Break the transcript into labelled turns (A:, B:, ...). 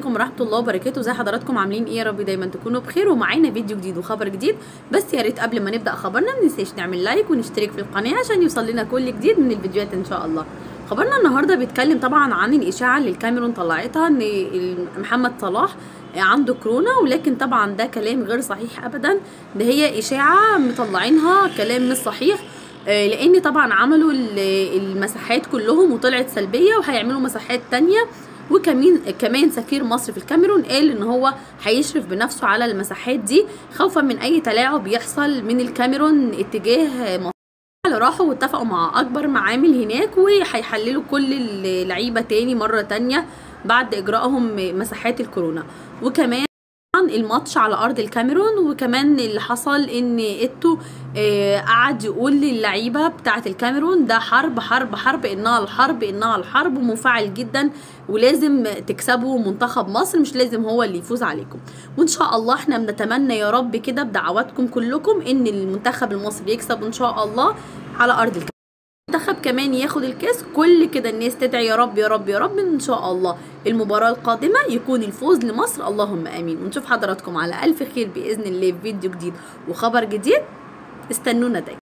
A: عليكم ورحمه الله وبركاته زي حضراتكم عاملين ايه يا رب دايما تكونوا بخير ومعانا فيديو جديد وخبر جديد بس يا ريت قبل ما نبدا خبرنا ما ننساش نعمل لايك ونشترك في القناه عشان يوصل لنا كل جديد من الفيديوهات ان شاء الله خبرنا النهارده بيتكلم طبعا عن الاشاعه اللي الكاميرون طلعتها ان محمد صلاح عنده كورونا ولكن طبعا ده كلام غير صحيح ابدا ده هي اشاعه مطلعينها كلام مش صحيح لان طبعا عملوا المساحات كلهم وطلعت سلبيه وهيعملوا مساحات تانية وكمان كمان سفير مصر في الكاميرون قال ان هو هيشرف بنفسه على المساحات دي خوفا من اي تلاعب يحصل من الكاميرون اتجاه مصر راحوا واتفقوا مع اكبر معامل هناك وهيحللوا كل اللعيبه تاني مره تانية بعد اجرائهم مساحات الكورونا وكمان الماتش على ارض الكاميرون وكمان اللي حصل ان اتو آه قعد يقول للعيبه بتاعه الكاميرون ده حرب حرب حرب انها الحرب انها الحرب ومنفعل جدا ولازم تكسبوا منتخب مصر مش لازم هو اللي يفوز عليكم وان شاء الله احنا بنتمنى يا رب كده بدعواتكم كلكم ان المنتخب المصري يكسب ان شاء الله على ارض الكاميرون المنتخب كمان ياخد الكاس كل كده الناس تدعي يا رب يا رب يا رب ان شاء الله المباراه القادمه يكون الفوز لمصر اللهم امين ونشوف حضراتكم على الف خير باذن الله في فيديو جديد وخبر جديد استنونا دايما